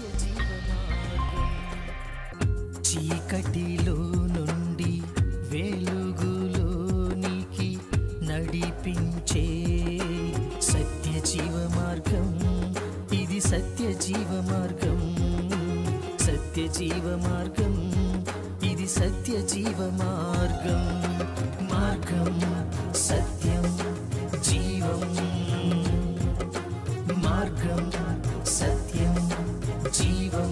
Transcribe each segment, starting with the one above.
సత్య జీవ మార్గం చీకటిలో నుండి వెలుగులోనికి నడిపించే సత్య జీవ మార్గం ఇది సత్య జీవ మార్గం సత్య జీవ మార్గం ఇది సత్య జీవ మార్గం మార్గం సత్యం జీవం మార్గం సత్యం జీవం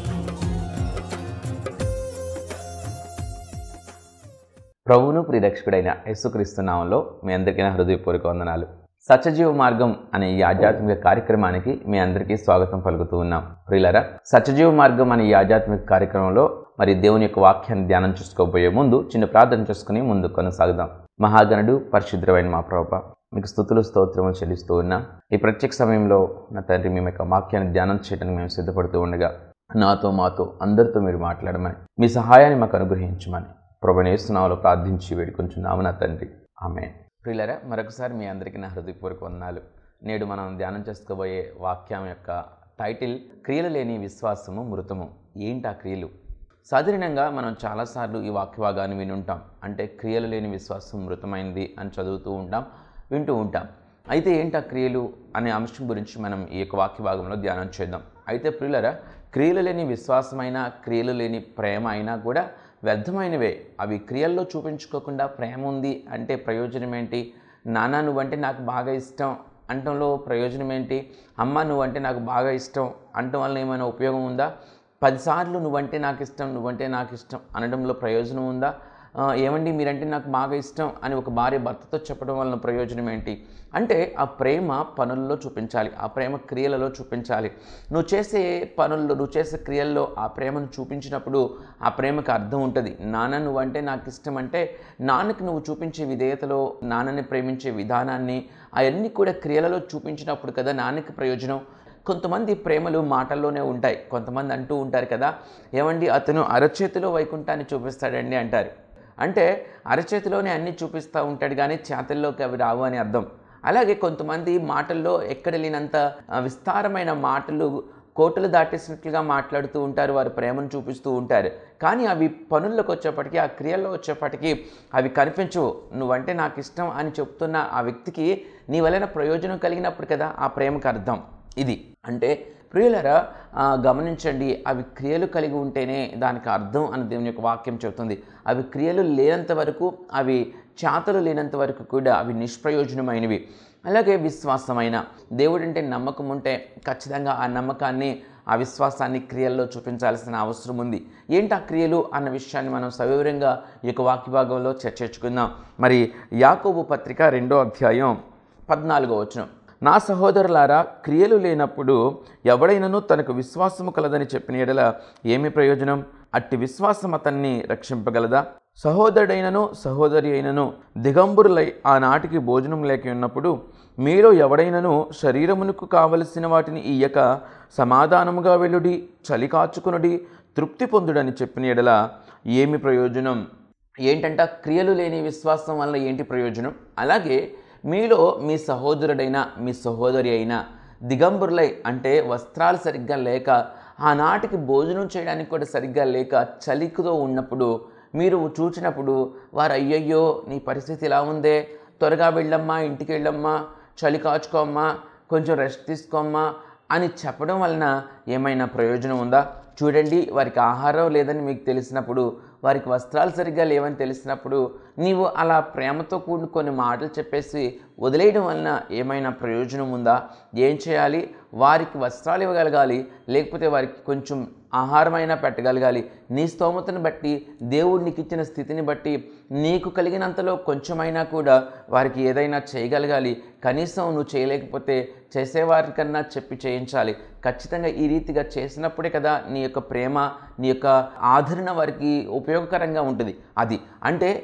ప్రభువును ప్రియరక్షకుడైన యేసుక్రీస్తు నామంలో మీ అందరికీ నా హృదయపూర్వక వందనాలు సత్యజీవ మార్గం అనే ఈ ఆధ్యాత్మిక కార్యక్రమానికి మీ అందరికీ స్వాగతం పలుకుతూ ఉన్నాం ప్రియులరా సత్యజీవ మార్గం అనే ఈ ఆధ్యాత్మిక కార్యక్రమంలో మరి దేవుని యొక్క వాక్యాన్ని ధ్యానం చేసుకోబోయే ముందు చిన్న ప్రార్థన చేసుకుని ముందు కొనసాగుదాం మహాగణుడు పరిశుద్ధమైన మా ప్రభ మీకు స్థుతులు స్తోత్రములు చెల్లిస్తూ ఉన్నాం ఈ ప్రత్యేక సమయంలో నా తండ్రి మేము యొక్క వాక్యాన్ని ధ్యానం చేయడానికి మేము సిద్ధపడుతూ ఉండగా నాతో మాతో అందరితో మీరు మాట్లాడమని మీ సహాయాన్ని మాకు అనుగ్రహించమని ప్రభనేస్తున్నాలో ప్రార్థించి వేడుకుంటున్నాము నా తండ్రి ఆమె ప్రియులరా మరొకసారి మీ అందరికీ నా హృదయపూర్వక వందనాలు నేడు మనం ధ్యానం చేసుకోబోయే వాక్యం యొక్క టైటిల్ క్రియలు లేని విశ్వాసము మృతము ఏంటి ఆ క్రియలు సాధారణంగా మనం చాలాసార్లు ఈ వాక్య భాగాన్ని వినుంటాం అంటే క్రియలు లేని విశ్వాసం మృతమైంది అని చదువుతూ ఉంటాం వింటూ ఉంటాం అయితే ఏంటి ఆ క్రియలు అనే అంశం గురించి మనం ఈ యొక్క వాక్య భాగంలో ధ్యానం చేద్దాం అయితే ప్రియులరా క్రియలు లేని విశ్వాసమైనా క్రియలు లేని ప్రేమ అయినా కూడా వ్యర్థమైనవే అవి క్రియల్లో చూపించుకోకుండా ప్రేమ ఉంది అంటే ప్రయోజనం ఏంటి నాన్న నువ్వంటే నాకు బాగా ఇష్టం అంటంలో ప్రయోజనం ఏంటి అమ్మ నువ్వంటే నాకు బాగా ఇష్టం అంటం వల్ల ఏమైనా ఉపయోగం ఉందా పదిసార్లు నువ్వంటే నాకు ఇష్టం నువ్వంటే నాకు ఇష్టం అనడంలో ప్రయోజనం ఉందా ఆ, ఏమండి మీరంటే నాకు బాగా ఇష్టం అని ఒక భార్య భర్తతో చెప్పడం వలన ప్రయోజనం ఏంటి అంటే ఆ ప్రేమ పనుల్లో చూపించాలి ఆ ప్రేమ క్రియలలో చూపించాలి నువ్వు చేసే పనుల్లో నువ్వు చేసే క్రియల్లో ఆ ప్రేమను చూపించినప్పుడు ఆ ప్రేమకు అర్థం ఉంటుంది నాన్న నువ్వంటే నాకు ఇష్టం అంటే నాన్నకి నువ్వు చూపించే విధేయతలో నాన్నని ప్రేమించే విధానాన్ని అవన్నీ కూడా క్రియలలో చూపించినప్పుడు కదా నాన్నకి ప్రయోజనం కొంతమంది ప్రేమలు మాటల్లోనే ఉంటాయి కొంతమంది అంటూ ఉంటారు కదా ఏమండి అతను అరచేతిలో వైకుంఠాన్ని చూపిస్తాడండి అంటారు అంటే అరచేతిలోనే అన్నీ చూపిస్తూ ఉంటాడు కానీ చేతల్లోకి అవి రావు అని అర్థం అలాగే కొంతమంది మాటల్లో ఎక్కడ లేనంత ఆ, విస్తారమైన మాటలు కోటలు దాటేసినట్లుగా మాట్లాడుతూ ఉంటారు వారి ప్రేమను చూపిస్తూ ఉంటారు కానీ అవి పనుల్లోకి వచ్చేప్పటికీ ఆ క్రియల్లో వచ్చేప్పటికీ అవి కనిపించవు నువ్వంటే నాకు ఇష్టం అని చెప్తున్న ఆ వ్యక్తికి నీ వలన ప్రయోజనం కలిగినప్పుడు కదా ఆ ప్రేమకు అర్థం ఇది అంటే ప్రియులరా ఆ, గమనించండి అవి క్రియలు కలిగి ఉంటేనే దానికి అర్థం అని దేవుని యొక్క వాక్యం చెబుతుంది అవి క్రియలు లేనంత వరకు అవి చేతలు లేనంత వరకు కూడా అవి నిష్ప్రయోజనమైనవి అలాగే విశ్వాసమైన దేవుడు అంటే నమ్మకం ఉంటే ఖచ్చితంగా ఆ నమ్మకాన్ని ఆ విశ్వాసాన్ని క్రియల్లో చూపించాల్సిన అవసరం ఉంది ఏంటి ఆ క్రియలు అన్న విషయాన్ని మనం సవివరంగా ఈ యొక్క వాక్య భాగంలో చర్చించుకుందాం మరి యాకోబు పత్రిక రెండో అధ్యాయం పద్నాలుగో వచనం నా సహోదరులారా క్రియలు లేనప్పుడు ఎవడైనను తనకు విశ్వాసము కలదని చెప్పిన ఎడల ఏమి ప్రయోజనం అట్టి విశ్వాసం అతన్ని రక్షింపగలదా సహోదరుడైనను సహోదరి అయినను దిగంబరులై ఆనాటికి భోజనం లేక ఉన్నప్పుడు మీలో ఎవడైనను శరీరమునకు కావలసిన వాటిని ఇయ్యక సమాధానముగా వెలుడి చలి కాచుకునుడి తృప్తి పొందుడని చెప్పిన ఎడల ఏమి ప్రయోజనం ఏంటంట క్రియలు లేని విశ్వాసం వల్ల ఏంటి ప్రయోజనం అలాగే మీలో మీ సహోదరుడైన మీ సహోదరి అయినా దిగంబరులై అంటే వస్త్రాలు సరిగ్గా లేక ఆనాటికి భోజనం చేయడానికి కూడా సరిగ్గా లేక చలికుతో ఉన్నప్పుడు మీరు చూచినప్పుడు వారు అయ్యయ్యో నీ పరిస్థితి ఇలా ఉందే త్వరగా వెళ్ళమ్మా ఇంటికి వెళ్ళమ్మా చలి కాచుకోమ్మా కొంచెం రెస్ట్ తీసుకోమ్మా అని చెప్పడం వలన ఏమైనా ప్రయోజనం ఉందా చూడండి వారికి ఆహారం లేదని మీకు తెలిసినప్పుడు వారికి వస్త్రాలు సరిగ్గా లేవని తెలిసినప్పుడు నీవు అలా ప్రేమతో కూడిన కొన్ని మాటలు చెప్పేసి వదిలేయడం వలన ఏమైనా ప్రయోజనం ఉందా ఏం చేయాలి వారికి వస్త్రాలు ఇవ్వగలగాలి లేకపోతే వారికి కొంచెం ఆహారమైనా పెట్టగలగాలి నీ స్తోమతను బట్టి దేవుడు నీకు ఇచ్చిన స్థితిని బట్టి నీకు కలిగినంతలో కొంచెమైనా కూడా వారికి ఏదైనా చేయగలగాలి కనీసం నువ్వు చేయలేకపోతే చేసేవారికన్నా చెప్పి చేయించాలి ఖచ్చితంగా ఈ రీతిగా చేసినప్పుడే కదా నీ యొక్క ప్రేమ నీ యొక్క ఆదరణ వారికి ఉపయోగకరంగా ఉంటుంది అది అంటే నువ్వు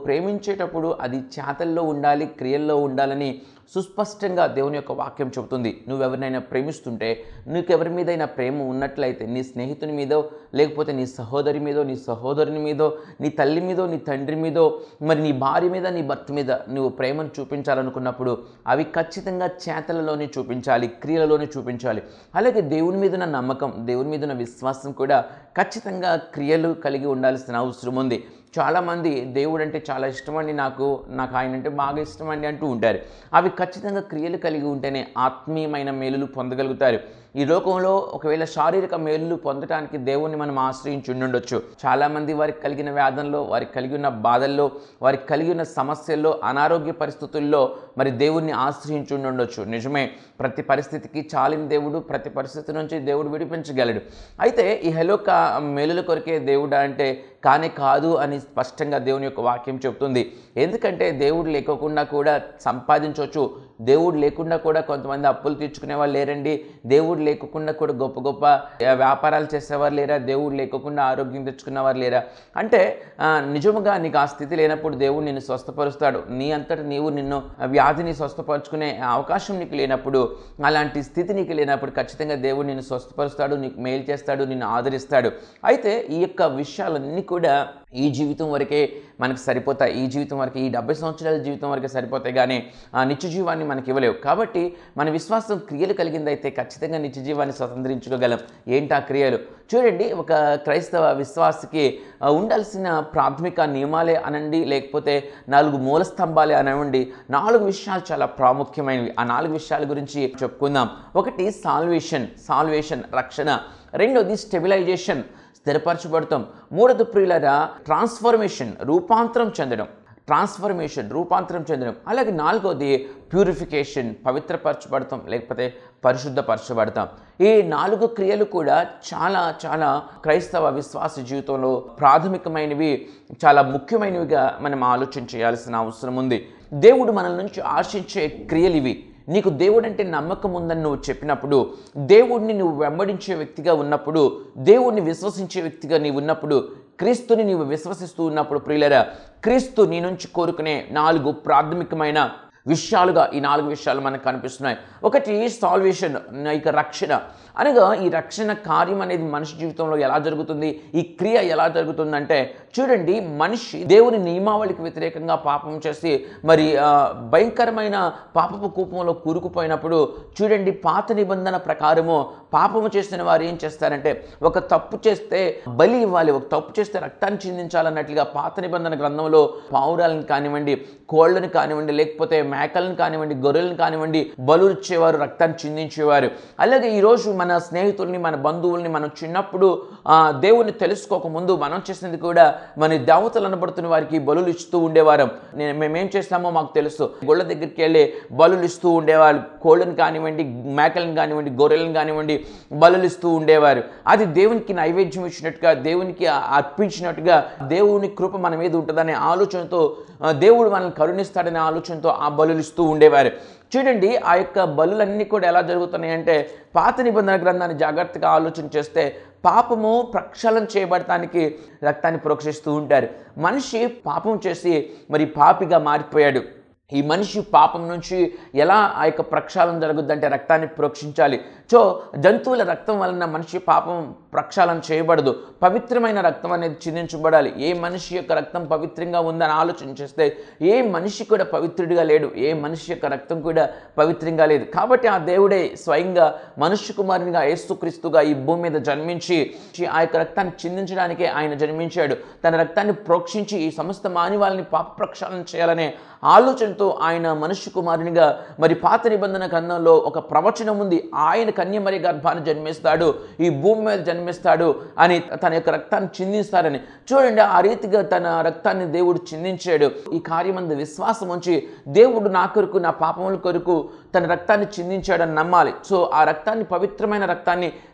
ప్రేమించేటప్పుడు అది చేతల్లో ఉండాలి క్రియల్లో ఉండాలని సుస్పష్టంగా దేవుని యొక్క వాక్యం చెబుతుంది నువ్వెవరినైనా ప్రేమిస్తుంటే నీకు ఎవరి మీదైనా ప్రేమ ఉన్నట్లయితే నీ స్నేహితుని మీదో లేకపోతే నీ సహోదరి మీదో నీ సహోదరుని మీదో నీ తల్లి మీదో నీ తండ్రి మీదో మరి నీ భార్య మీద నీ భర్త మీద నువ్వు ప్రేమను చూపించాలనుకున్నప్పుడు అవి ఖచ్చితంగా చేతలలోనే చూపించాలి క్రియలలోనే చూపించాలి అలాగే దేవుని మీద ఉన్న నమ్మకం దేవుని మీద ఉన్న విశ్వాసం కూడా ఖచ్చితంగా క్రియలు కలిగి ఉండాల్సిన అవసరం ఉంది చాలామంది దేవుడు అంటే చాలా ఇష్టమండి నాకు నాకు ఆయన అంటే బాగా ఇష్టమండి అంటూ ఉంటారు అవి ఖచ్చితంగా క్రియలు కలిగి ఉంటేనే ఆత్మీయమైన మేలులు పొందగలుగుతారు ఈ లోకంలో ఒకవేళ శారీరక మేలులు పొందడానికి దేవుణ్ణి మనం ఆశ్రయించి ఉండుండొచ్చు చాలామంది వారికి కలిగిన వ్యాధంలో వారికి కలిగి ఉన్న బాధల్లో వారికి కలిగి ఉన్న సమస్యల్లో అనారోగ్య పరిస్థితుల్లో మరి దేవుణ్ణి ఆశ్రయించి ఉండుండొచ్చు నిజమే ప్రతి పరిస్థితికి చాలిన దేవుడు ప్రతి పరిస్థితి నుంచి దేవుడు విడిపించగలడు అయితే ఈ హెలోక మేలుల కొరికే దేవుడా అంటే కానే కాదు అని స్పష్టంగా దేవుని యొక్క వాక్యం చెబుతుంది ఎందుకంటే దేవుడు లేకోకుండా కూడా సంపాదించవచ్చు దేవుడు లేకుండా కూడా కొంతమంది అప్పులు తీర్చుకునే వాళ్ళు లేరండి దేవుడు లేకుండా కూడా గొప్ప గొప్ప ఆ, వ్యాపారాలు చేసేవారు లేరా దేవుడు లేకోకుండా ఆరోగ్యం తెచ్చుకున్నవారు లేరా అంటే ఆ, నిజముగా నీకు ఆ స్థితి లేనప్పుడు దేవుడు నిన్ను స్వస్థపరుస్తాడు నీ అంతటా నీవు నిన్ను ఆ వ్యాధిని స్వస్థపరుచుకునే అవకాశం నీకు లేనప్పుడు అలాంటి స్థితి నీకు లేనప్పుడు ఖచ్చితంగా దేవుడు నిన్ను స్వస్థపరుస్తాడు నీకు మేలు చేస్తాడు నిన్ను ఆదరిస్తాడు అయితే ఈ యొక్క విషయాలన్నీ కూడా ఈ జీవితం వరకే మనకు సరిపోతాయి ఈ జీవితం వరకు ఈ డెబ్బై సంవత్సరాల జీవితం వరకే సరిపోతాయి కానీ ఆ నిత్య జీవాన్ని మనకి ఇవ్వలేవు కాబట్టి మన విశ్వాసం క్రియలు కలిగిందైతే ఖచ్చితంగా నిత్య జీవాన్ని స్వతంత్రించుకోగలం ఏంటి ఆ క్రియలు చూడండి ఒక క్రైస్తవ విశ్వాసకి ఆ, ఉండాల్సిన ప్రాథమిక నియమాలే అనండి లేకపోతే నాలుగు మూల స్తంభాలే అనండి నాలుగు విషయాలు చాలా ప్రాముఖ్యమైనవి ఆ నాలుగు విషయాల గురించి చెప్పుకుందాం ఒకటి సాల్వేషన్ సాల్వేషన్ రక్షణ రెండోది స్టెబిలైజేషన్ స్థిరపరచబడతాం మూడోది ప్రియులరా ట్రాన్స్ఫర్మేషన్ రూపాంతరం చెందడం ట్రాన్స్ఫర్మేషన్ రూపాంతరం చెందడం అలాగే నాలుగోది ప్యూరిఫికేషన్ పవిత్రపరచబడతాం లేకపోతే పరిశుద్ధపరచబడతాం ఈ నాలుగు క్రియలు కూడా చాలా చాలా క్రైస్తవ విశ్వాస జీవితంలో ప్రాథమికమైనవి చాలా ముఖ్యమైనవిగా మనం ఆలోచన చేయాల్సిన అవసరం ఉంది దేవుడు మనల నుంచి ఆశించే క్రియలు ఇవి నీకు దేవుడు అంటే నమ్మకం ఉందని నువ్వు చెప్పినప్పుడు దేవుడిని నువ్వు వెంబడించే వ్యక్తిగా ఉన్నప్పుడు దేవుడిని విశ్వసించే వ్యక్తిగా నీవు ఉన్నప్పుడు క్రీస్తుని నీవు విశ్వసిస్తూ ఉన్నప్పుడు ప్రియులరా క్రీస్తు నీ నుంచి కోరుకునే నాలుగు ప్రాథమికమైన విషయాలుగా ఈ నాలుగు విషయాలు మనకు కనిపిస్తున్నాయి ఒకటి సాల్వేషన్ ఇక రక్షణ అనగా ఈ రక్షణ కార్యం అనేది మనిషి జీవితంలో ఎలా జరుగుతుంది ఈ క్రియ ఎలా జరుగుతుందంటే చూడండి మనిషి దేవుని నియమావళికి వ్యతిరేకంగా పాపం చేసి మరి ఆ, భయంకరమైన పాపపు కూపంలో కూరుకుపోయినప్పుడు చూడండి పాత నిబంధన ప్రకారము పాపము చేసిన వారు ఏం చేస్తారంటే ఒక తప్పు చేస్తే బలి ఇవ్వాలి ఒక తప్పు చేస్తే రక్తాన్ని చిందించాలన్నట్లుగా పాత నిబంధన గ్రంథంలో పావురాలను కానివ్వండి కోళ్ళను కానివ్వండి లేకపోతే మేకలను కానివ్వండి గొర్రెలను కానివ్వండి బలు ఇచ్చేవారు రక్తాన్ని చిందించేవారు అలాగే ఈరోజు మన స్నేహితుల్ని మన బంధువుల్ని మనం చిన్నప్పుడు ఆ, దేవుణ్ణి తెలుసుకోక ముందు మనం చేసింది కూడా మన దేవతలు అనబడుతున్న వారికి బలులు ఇస్తూ ఉండేవారం నేను మేమేం చేస్తామో మాకు తెలుసు గొళ్ళ దగ్గరికి వెళ్ళి బలులు ఇస్తూ ఉండేవారు కోళ్ళని కానివ్వండి మేకలను కానివ్వండి గొర్రెలను కానివ్వండి బలులు ఇస్తూ ఉండేవారు అది దేవునికి నైవేద్యం ఇచ్చినట్టుగా దేవునికి అర్పించినట్టుగా దేవుని కృప మన మీద ఉంటుందనే ఆలోచనతో ఆ, దేవుడు మనల్ని కరుణిస్తాడనే ఆలోచనతో ఆ బలులు ఇస్తూ ఉండేవారు చూడండి ఆ యొక్క బలులన్నీ కూడా ఎలా జరుగుతున్నాయి అంటే పాత నిబంధన గ్రంథాన్ని జాగ్రత్తగా ఆలోచన చేస్తే పాపము ప్రక్షాళన చేయబడటానికి రక్తాన్ని ప్రోక్షిస్తూ ఉంటారు మనిషి పాపం చేసి మరి పాపిగా మారిపోయాడు ఈ మనిషి పాపం నుంచి ఎలా ఆ యొక్క ప్రక్షాళన జరుగుద్దంటే రక్తాన్ని ప్రోక్షించాలి సో జంతువుల రక్తం వలన మనిషి పాపం ప్రక్షాళన చేయబడదు పవిత్రమైన రక్తం అనేది చిందించబడాలి ఏ మనిషి యొక్క రక్తం పవిత్రంగా ఉందని ఆలోచన చేస్తే ఏ మనిషి కూడా పవిత్రుడిగా లేడు ఏ మనిషి యొక్క రక్తం కూడా పవిత్రంగా లేదు కాబట్టి ఆ దేవుడే స్వయంగా మనుష్య కుమారునిగా యేసుక్రీస్తుగా ఈ భూమి మీద జన్మించి ఆ యొక్క రక్తాన్ని చిందించడానికే ఆయన జన్మించాడు తన రక్తాన్ని ప్రోక్షించి ఈ సమస్త మానవాళిని పాప ప్రక్షాళన చేయాలనే ఆలోచనతో ఆయన మనుష్య కుమారునిగా మరి పాత నిబంధన గ్రంథంలో ఒక ప్రవచనం ఉంది ఆయన కన్యమరి గర్భాన్ని జన్మిస్తాడు ఈ భూమి మీద జన్మిస్తాడు అని తన యొక్క రక్తాన్ని చిందిస్తాడని చూడండి ఆ రీతిగా తన రక్తాన్ని దేవుడు చిందించాడు ఈ కార్యమందు విశ్వాసం ఉంచి దేవుడు నా కొరకు నా పాపముల కొరకు తన రక్తాన్ని చిందించాడని నమ్మాలి సో ఆ రక్తాన్ని పవిత్రమైన రక్తాన్ని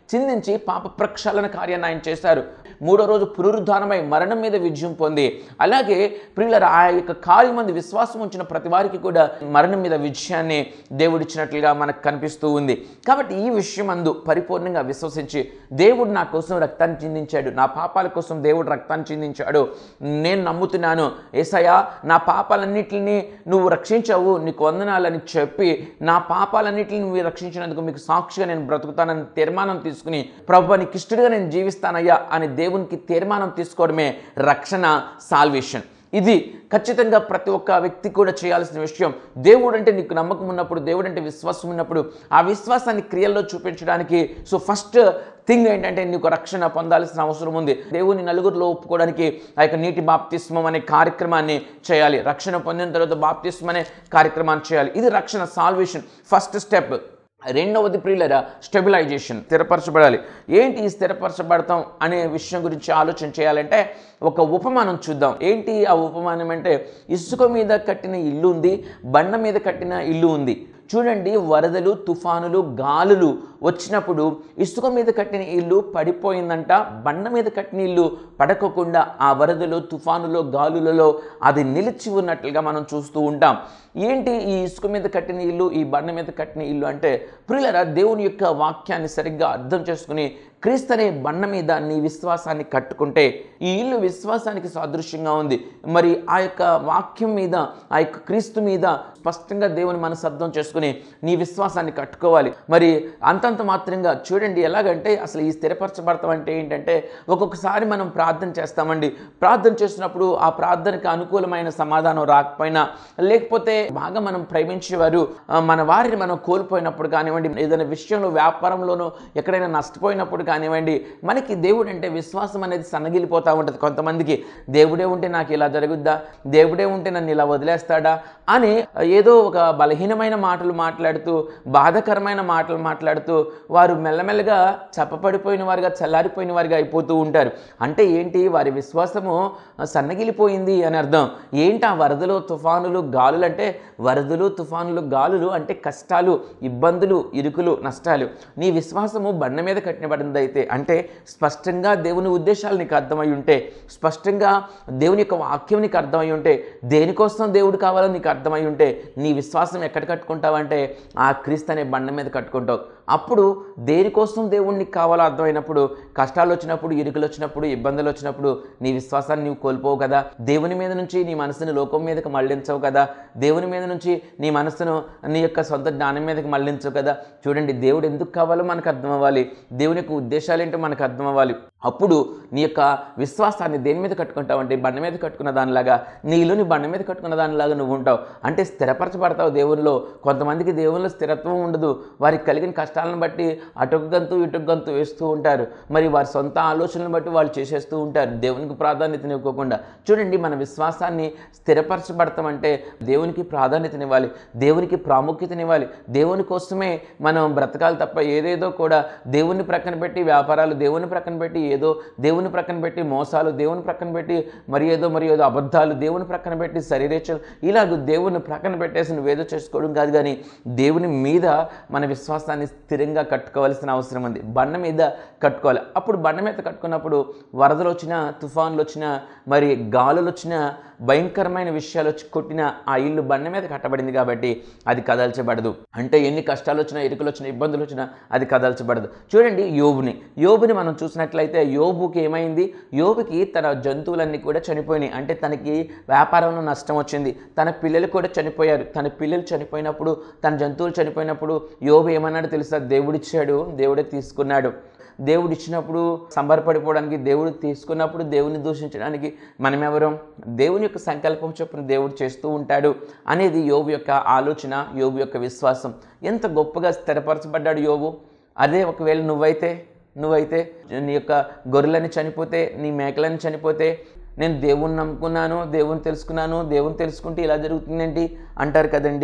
చిందించి పాప ప్రక్షాళన కార్యాన్ని ఆయన చేశారు మూడో రోజు పునరుద్ధానమై మరణం మీద విజయం పొంది అలాగే ప్రియుల ఆ యొక్క కాలి మంది విశ్వాసం ఉంచిన ప్రతి వారికి కూడా మరణం మీద విజయాన్ని దేవుడిచ్చినట్లుగా మనకు కనిపిస్తూ ఉంది కాబట్టి ఈ విషయం అందు పరిపూర్ణంగా విశ్వసించి దేవుడు నా కోసం రక్తాన్ని చిందించాడు నా పాపాల కోసం దేవుడు రక్తాన్ని చిందించాడు నేను నమ్ముతున్నాను ఏసయ్యా నా పాపాలన్నిటిని నువ్వు రక్షించావు నీకు వందనాలని చెప్పి నా పాపాలన్నిటిని నువ్వు రక్షించినందుకు మీకు సాక్షిగా నేను బ్రతుకుతానని తీర్మానం తీసుకుని ప్రభు నీకు ఇష్టడుగా నేను జీవిస్తానయ్యా అని దేవునికి తీర్మానం తీసుకోవడమే రక్షణ సాల్వేషన్ ఇది ఖచ్చితంగా ప్రతి ఒక్క వ్యక్తి కూడా చేయాల్సిన విషయం దేవుడు అంటే నీకు నమ్మకం ఉన్నప్పుడు దేవుడు అంటే విశ్వాసం ఉన్నప్పుడు ఆ విశ్వాసాన్ని క్రియల్లో చూపించడానికి సో ఫస్ట్ థింగ్ ఏంటంటే నీకు రక్షణ పొందాల్సిన అవసరం ఉంది దేవుని నలుగురిలో ఒప్పుకోవడానికి ఆ యొక్క నీటి బాప్తిస్మం అనే కార్యక్రమాన్ని చేయాలి రక్షణ పొందిన తర్వాత బాప్తిస్మం అనే కార్యక్రమాన్ని చేయాలి ఇది రక్షణ సాల్వేషన్ ఫస్ట్ స్టెప్ రెండవది ప్రియులరా స్టెబిలైజేషన్ స్థిరపరచబడాలి ఏంటి ఈ స్థిరపరచబడతాం అనే విషయం గురించి ఆలోచన చేయాలంటే ఒక ఉపమానం చూద్దాం ఏంటి ఆ ఉపమానం అంటే ఇసుక మీద కట్టిన ఇల్లు ఉంది బండ మీద కట్టిన ఇల్లు ఉంది చూడండి వరదలు తుఫానులు గాలులు వచ్చినప్పుడు ఇసుక మీద కట్టిన ఇల్లు పడిపోయిందంట బండ మీద కట్టిన ఇల్లు పడకకుండా ఆ వరదలు తుఫానులో గాలులలో అది నిలిచి ఉన్నట్లుగా మనం చూస్తూ ఉంటాం ఏంటి ఈ ఇసుక మీద కట్టిన ఇల్లు ఈ బండ మీద కట్టిన ఇల్లు అంటే ప్రియులరా దేవుని యొక్క వాక్యాన్ని సరిగ్గా అర్థం చేసుకుని క్రీస్తు అనే బండ మీద నీ విశ్వాసాన్ని కట్టుకుంటే ఈ ఇల్లు విశ్వాసానికి సాదృశ్యంగా ఉంది మరి ఆ యొక్క వాక్యం మీద ఆ యొక్క క్రీస్తు మీద స్పష్టంగా దేవుని మనసు అర్థం చేసుకుని నీ విశ్వాసాన్ని కట్టుకోవాలి మరి అంతంత మాత్రంగా చూడండి ఎలాగంటే అసలు ఈ స్థిరపరచబడతాం అంటే ఏంటంటే ఒక్కొక్కసారి మనం ప్రార్థన చేస్తామండి ప్రార్థన చేసినప్పుడు ఆ ప్రార్థనకి అనుకూలమైన సమాధానం రాకపోయినా లేకపోతే బాగా మనం ప్రేమించేవారు ఆ, మన వారిని మనం కోల్పోయినప్పుడు కానివ్వండి ఏదైనా విషయంలో వ్యాపారంలోనూ ఎక్కడైనా నష్టపోయినప్పుడు కానివ్వండి మనకి దేవుడు అంటే విశ్వాసం అనేది సన్నగిలిపోతూ ఉంటుంది కొంతమందికి దేవుడే ఉంటే నాకు ఇలా జరుగుద్దా దేవుడే ఉంటే నన్ను ఇలా వదిలేస్తాడా అని ఏదో ఒక బలహీనమైన మాటలు మాట్లాడుతూ బాధకరమైన మాటలు మాట్లాడుతూ వారు మెల్లమెల్లగా చప్పపడిపోయిన వారుగా చల్లారిపోయిన వారుగా అయిపోతూ ఉంటారు అంటే ఏంటి వారి విశ్వాసము సన్నగిలిపోయింది అని అర్థం ఏంటి ఆ వరదలు తుఫానులు గాలులు అంటే వరదలు తుఫానులు గాలులు అంటే కష్టాలు ఇబ్బందులు ఇరుకులు నష్టాలు నీ విశ్వాసము బండ మీద కట్టినబడిందైతే అంటే స్పష్టంగా దేవుని ఉద్దేశాలు నీకు అర్థమై ఉంటే స్పష్టంగా దేవుని యొక్క వాక్యం నీకు అర్థమై ఉంటే దేనికోసం దేవుడు కావాలో నీకు అర్థమై ఉంటే నీ విశ్వాసం ఎక్కడ కట్టుకుంటావంటే ఆ క్రీస్తు అనే బండ మీద కట్టుకుంటావు అప్పుడు దేనికోసం దేవుడు నీకు కావాలో అర్థమైనప్పుడు కష్టాలు వచ్చినప్పుడు ఇరుకులు వచ్చినప్పుడు ఇబ్బందులు వచ్చినప్పుడు నీ విశ్వాసాన్ని నీవు కోల్పోవు కదా దేవుని మీద నుంచి నీ మనసుని లోకం మీదకి మళ్ళించవు కదా దేవుని మీద నుంచి నీ మనసును నీ యొక్క సొంత జ్ఞానం మీదకి మళ్ళించవు కదా చూడండి దేవుడు ఎందుకు కావాలో మనకు అర్థం అవ్వాలి దేవుని యొక్క ఉద్దేశాలు ఏంటో మనకు అర్థం అవ్వాలి అప్పుడు నీ యొక్క విశ్వాసాన్ని దేని మీద కట్టుకుంటావు అంటే బండ మీద కట్టుకున్న దానిలాగా నీలోని బండ మీద కట్టుకున్న దానిలాగా నువ్వు ఉంటావు అంటే స్థిరపరచబడతావు దేవునిలో కొంతమందికి దేవునిలో స్థిరత్వం ఉండదు వారికి కలిగిన కష్టాలను బట్టి అటొక గంతు ఇటొక గంతు వేస్తూ ఉంటారు మరి వారి సొంత ఆలోచనలను బట్టి వాళ్ళు చేసేస్తూ ఉంటారు దేవునికి ప్రాధాన్యతనివ్వకుండా చూడండి మన విశ్వాసాన్ని స్థిరపరచబడతామంటే దేవునికి ప్రాధాన్యతనివ్వాలి దేవునికి ప్రాముఖ్యతనివ్వాలి దేవుని కోసమే మనం బ్రతకాలి తప్ప ఏదేదో కూడా దేవుని ప్రక్కన పెట్టి వ్యాపారాలు దేవుని ప్రక్కన పెట్టి ఏదో దేవుని ప్రక్కన పెట్టి మోసాలు దేవుని ప్రక్కన పెట్టి మరి ఏదో మరి ఏదో అబద్ధాలు దేవుని ప్రక్కన పెట్టి శరీరేచ్ఛలు ఇలాగ దేవుని ప్రక్కన పెట్టేసి నువ్వేదో చేసుకోవడం కాదు కానీ దేవుని మీద మన విశ్వాసాన్ని స్థిరంగా కట్టుకోవాల్సిన అవసరం ఉంది బండ మీద కట్టుకోవాలి అప్పుడు బండ మీద కట్టుకున్నప్పుడు వరదలు వచ్చినా తుఫాన్లు వచ్చినా మరి గాలులు వచ్చినా భయంకరమైన విషయాలు వచ్చి కొట్టిన ఆ ఇల్లు బండ మీద కట్టబడింది కాబట్టి అది కదల్చబడదు అంటే ఎన్ని కష్టాలు వచ్చినా ఇరుకులు వచ్చినా ఇబ్బందులు వచ్చినా అది కదల్చబడదు చూడండి యోబుని యోబుని మనం చూసినట్లయితే యోబుకి ఏమైంది యోబుకి తన జంతువులన్నీ కూడా చనిపోయినాయి అంటే తనకి వ్యాపారంలో నష్టం వచ్చింది తన పిల్లలు కూడా చనిపోయారు తన పిల్లలు చనిపోయినప్పుడు తన జంతువులు చనిపోయినప్పుడు యోబు ఏమన్నాడు తెలుసా దేవుడిచ్చాడు దేవుడే తీసుకున్నాడు దేవుడు ఇచ్చినప్పుడు సంబరపడిపోవడానికి దేవుడు తీసుకున్నప్పుడు దేవుని దూషించడానికి మనం ఎవరం దేవుని యొక్క సంకల్పం చొప్పున దేవుడు చేస్తూ ఉంటాడు అనేది యోబు యొక్క ఆలోచన యోబు యొక్క విశ్వాసం ఎంత గొప్పగా స్థిరపరచబడ్డాడు యోబు అదే ఒకవేళ నువ్వైతే నువ్వైతే నీ యొక్క గొర్రెలని చనిపోతే నీ మేకలని చనిపోతే నేను దేవుణ్ణి నమ్ముకున్నాను దేవుని తెలుసుకున్నాను దేవుని తెలుసుకుంటే ఇలా జరుగుతుందేంటి అంటారు కదండి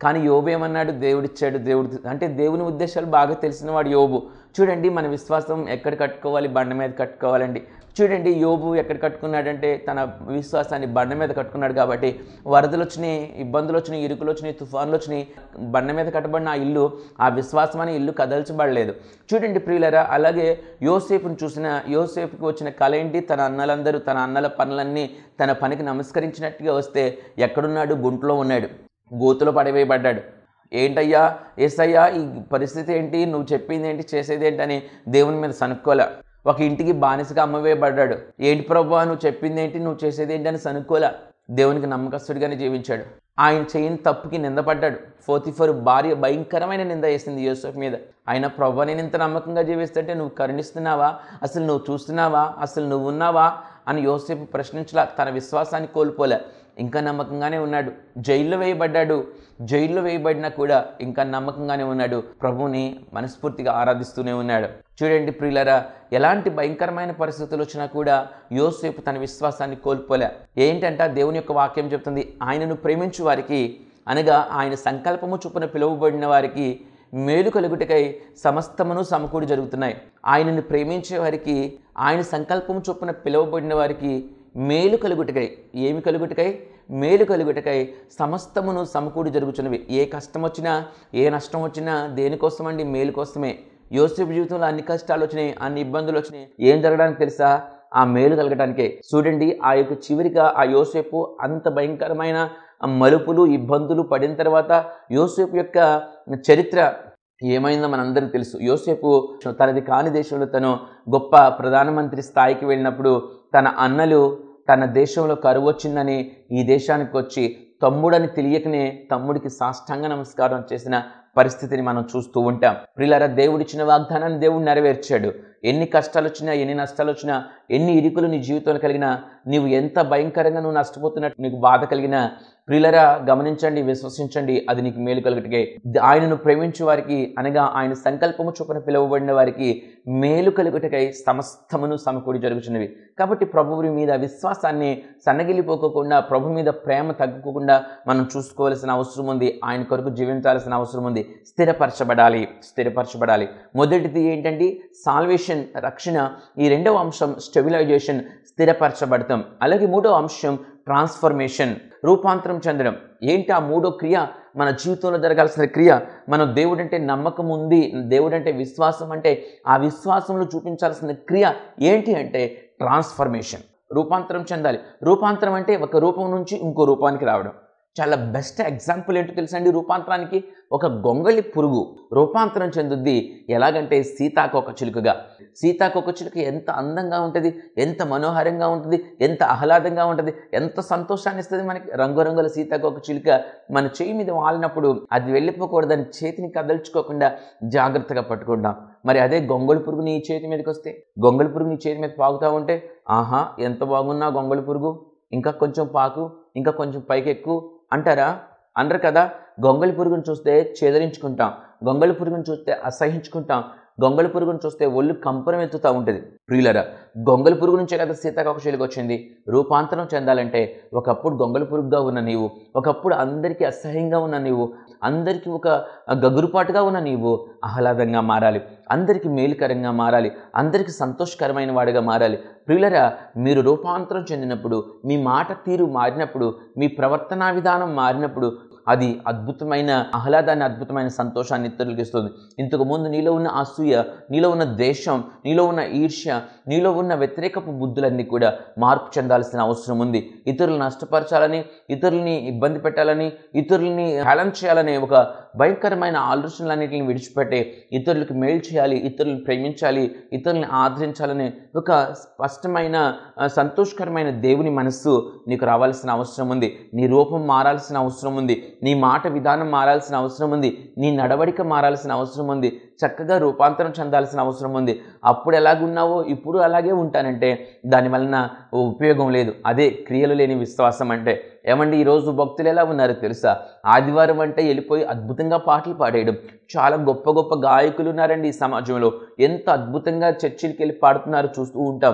కానీ యోబు ఏమన్నాడు దేవుడిచ్చాడు దేవుడు అంటే దేవుని ఉద్దేశాలు బాగా తెలిసిన వాడు యోబు చూడండి మన విశ్వాసం ఎక్కడ కట్టుకోవాలి బండ మీద కట్టుకోవాలండి చూడండి యోబు ఎక్కడ కట్టుకున్నాడంటే తన విశ్వాసాన్ని బండ మీద కట్టుకున్నాడు కాబట్టి వరదలు వచ్చినాయి ఇబ్బందులు వచ్చినాయి ఇరుకులు వచ్చినాయి తుఫాన్లు వచ్చినాయి బండ మీద కట్టబడిన ఆ ఇల్లు ఆ విశ్వాసం అనే ఇల్లు కదల్చబడలేదు చూడండి ప్రియులరా అలాగే యోసేపును చూసిన యోసేపుకి వచ్చిన కళ ఏంటి తన అన్నలందరూ తన అన్నల పనులన్నీ తన పనికి నమస్కరించినట్టుగా వస్తే ఎక్కడున్నాడు గుంట్లో ఉన్నాడు గోతులో పడవేయబడ్డాడు ఏంటయ్యా ఏసయ్యా ఈ పరిస్థితి ఏంటి నువ్వు చెప్పింది ఏంటి చేసేది ఏంటి అని దేవుని మీద సనుక్కోలే ఒక ఇంటికి బానిసగా అమ్మవేయబడ్డాడు ఏంటి ప్రభు నువ్వు చెప్పింది ఏంటి నువ్వు చేసేది ఏంటి అని సనుక్కోలే దేవునికి నమ్మకస్తుడిగానే జీవించాడు ఆయన చేయని తప్పుకి నిందపడ్డాడు ఫోర్ భార్య భయంకరమైన నింద వేసింది యూసఫ్ మీద ఆయన ప్రభు నేను ఇంత నమ్మకంగా జీవిస్తుంటే నువ్వు కరుణిస్తున్నావా అసలు నువ్వు చూస్తున్నావా అసలు నువ్వు ఉన్నావా అని యోసేపు ప్రశ్నించలా తన విశ్వాసాన్ని కోల్పోలే ఇంకా నమ్మకంగానే ఉన్నాడు జైల్లో వేయబడ్డాడు జైల్లో వేయబడినా కూడా ఇంకా నమ్మకంగానే ఉన్నాడు ప్రభువుని మనస్ఫూర్తిగా ఆరాధిస్తూనే ఉన్నాడు చూడండి ప్రియులరా ఎలాంటి భయంకరమైన పరిస్థితులు వచ్చినా కూడా యోసేపు తన విశ్వాసాన్ని కోల్పోలే ఏంటంటే దేవుని యొక్క వాక్యం చెప్తుంది ఆయనను ప్రేమించు వారికి అనగా ఆయన సంకల్పము చొప్పున పిలువబడిన వారికి మేలు కలుగుటకై సమస్తమును సమకూడి జరుగుతున్నాయి ఆయనను ప్రేమించే వారికి ఆయన సంకల్పము చొప్పున పిలువబడిన వారికి మేలు కలుగుటకై ఏమి కలుగుటకై మేలు కలుగుటకై సమస్తమును సమకూడి జరుగుతున్నవి ఏ కష్టం వచ్చినా ఏ నష్టం వచ్చినా దేనికోసం అండి మేలు కోసమే యోసేపు జీవితంలో అన్ని కష్టాలు వచ్చినాయి అన్ని ఇబ్బందులు వచ్చినాయి ఏం జరగడానికి తెలుసా ఆ మేలు కలగడానికే చూడండి ఆ యొక్క చివరిగా ఆ యోసేపు అంత భయంకరమైన మలుపులు ఇబ్బందులు పడిన తర్వాత యోసేపు యొక్క చరిత్ర ఏమైందో మనందరికీ తెలుసు యోసేపు తనది కాని దేశంలో తను గొప్ప ప్రధానమంత్రి స్థాయికి వెళ్ళినప్పుడు తన అన్నలు తన దేశంలో కరువు వచ్చిందని ఈ దేశానికి వచ్చి తమ్ముడని తెలియకనే తమ్ముడికి సాష్టాంగ నమస్కారం చేసిన పరిస్థితిని మనం చూస్తూ ఉంటాం ప్రిలారా దేవుడిచ్చిన వాగ్దానాన్ని దేవుడు నెరవేర్చాడు ఎన్ని కష్టాలు వచ్చినా ఎన్ని నష్టాలు వచ్చినా ఎన్ని ఇరుకులు నీ జీవితంలో కలిగినా నీవు ఎంత భయంకరంగా నువ్వు నష్టపోతున్నట్టు నీకు బాధ కలిగినా ప్రియులరా గమనించండి విశ్వసించండి అది నీకు మేలు కలుగుటకే ఆయనను ప్రేమించే వారికి అనగా ఆయన సంకల్పము చొప్పున పిలువబడిన వారికి మేలు కలుగుటకై సమస్తమును సమకూడి జరుగుతున్నవి కాబట్టి ప్రభువుని మీద విశ్వాసాన్ని సన్నగిలిపోకోకుండా ప్రభు మీద ప్రేమ తగ్గుకోకుండా మనం చూసుకోవాల్సిన అవసరం ఉంది ఆయన కొరకు జీవించాల్సిన అవసరం ఉంది స్థిరపరచబడాలి స్థిరపరచబడాలి మొదటిది ఏంటంటే సాల్వేషన్ రక్షణ ఈ రెండవ అంశం స్టెబిలైజేషన్ స్థిరపరచబడతాం అలాగే మూడో అంశం ట్రాన్స్ఫర్మేషన్ రూపాంతరం చెందడం ఏంటి ఆ మూడో క్రియ మన జీవితంలో జరగాల్సిన క్రియ మనం దేవుడంటే నమ్మకం ఉంది దేవుడంటే విశ్వాసం అంటే ఆ విశ్వాసంలో చూపించాల్సిన క్రియ ఏంటి అంటే ట్రాన్స్ఫర్మేషన్ రూపాంతరం చెందాలి రూపాంతరం అంటే ఒక రూపం నుంచి ఇంకో రూపానికి రావడం చాలా బెస్ట్ ఎగ్జాంపుల్ ఏంటో తెలుసా అండి రూపాంతరానికి ఒక గొంగళి పురుగు రూపాంతరం చెందుద్ది ఎలాగంటే సీతాకోక చిలుకగా సీతాకోక చిలుక ఎంత అందంగా ఉంటుంది ఎంత మనోహరంగా ఉంటుంది ఎంత ఆహ్లాదంగా ఉంటుంది ఎంత సంతోషాన్ని ఇస్తుంది మనకి రంగురంగుల సీతాకోక చిలుక మన చేయి మీద వాలినప్పుడు అది వెళ్ళిపోకూడదని చేతిని కదల్చుకోకుండా జాగ్రత్తగా పట్టుకుంటాం మరి అదే గొంగళి పురుగు నీ చేతి మీదకి వస్తే గొంగళి పురుగు నీ చేతి మీద పాకుతా ఉంటే ఆహా ఎంత బాగున్నా గొంగళి పురుగు ఇంకా కొంచెం పాకు ఇంకా కొంచెం పైకి ఎక్కువ అంటారా అనరు కదా గొంగళి పురుగును చూస్తే చేదరించుకుంటాం గొంగళి పురుగును చూస్తే అసహించుకుంటాం గొంగళి పురుగును చూస్తే ఒళ్ళు కంపరం ఎత్తుతూ ఉంటుంది ప్రియులరా గొంగళి పురుగు నుంచే కదా సీతాకోకశీలకు వచ్చింది రూపాంతరం చెందాలంటే ఒకప్పుడు గొంగళి పురుగుగా ఉన్న నీవు ఒకప్పుడు అందరికీ అసహ్యంగా ఉన్న నీవు అందరికీ ఒక గగురుపాటుగా ఉన్న నీవు ఆహ్లాదంగా మారాలి అందరికీ మేలుకరంగా మారాలి అందరికీ సంతోషకరమైన వాడిగా మారాలి ప్రియులరా మీరు రూపాంతరం చెందినప్పుడు మీ మాట తీరు మారినప్పుడు మీ ప్రవర్తనా విధానం మారినప్పుడు అది అద్భుతమైన ఆహ్లాదాన్ని అద్భుతమైన సంతోషాన్ని ఇతరులకు ఇస్తుంది ఇంతకు ముందు నీలో ఉన్న అసూయ నీలో ఉన్న ద్వేషం నీలో ఉన్న ఈర్ష్య నీలో ఉన్న వ్యతిరేకపు బుద్ధులన్నీ కూడా మార్పు చెందాల్సిన అవసరం ఉంది ఇతరులను నష్టపరచాలని ఇతరులని ఇబ్బంది పెట్టాలని ఇతరులని హేళన చేయాలనే ఒక భయంకరమైన ఆలోచనలన్నింటిని విడిచిపెట్టే ఇతరులకు మేలు చేయాలి ఇతరులను ప్రేమించాలి ఇతరులను ఆదరించాలనే ఒక స్పష్టమైన ఆ, సంతోషకరమైన దేవుని మనస్సు నీకు రావాల్సిన అవసరం ఉంది నీ రూపం మారాల్సిన అవసరం ఉంది నీ మాట విధానం మారాల్సిన అవసరం ఉంది నీ నడవడిక మారాల్సిన అవసరం ఉంది చక్కగా రూపాంతరం చెందాల్సిన అవసరం ఉంది అప్పుడు ఎలాగున్నావో ఇప్పుడు అలాగే ఉంటానంటే దాని వలన ఉపయోగం లేదు అదే క్రియలు లేని విశ్వాసం అంటే ఏమండి ఈరోజు భక్తులు ఎలా ఉన్నారో తెలుసా ఆదివారం అంటే వెళ్ళిపోయి అద్భుతంగా పాటలు పాడేయడం చాలా గొప్ప గొప్ప గాయకులు ఉన్నారండి ఈ సమాజంలో ఎంత అద్భుతంగా చర్చిలకి వెళ్ళి పాడుతున్నారు చూస్తూ ఉంటాం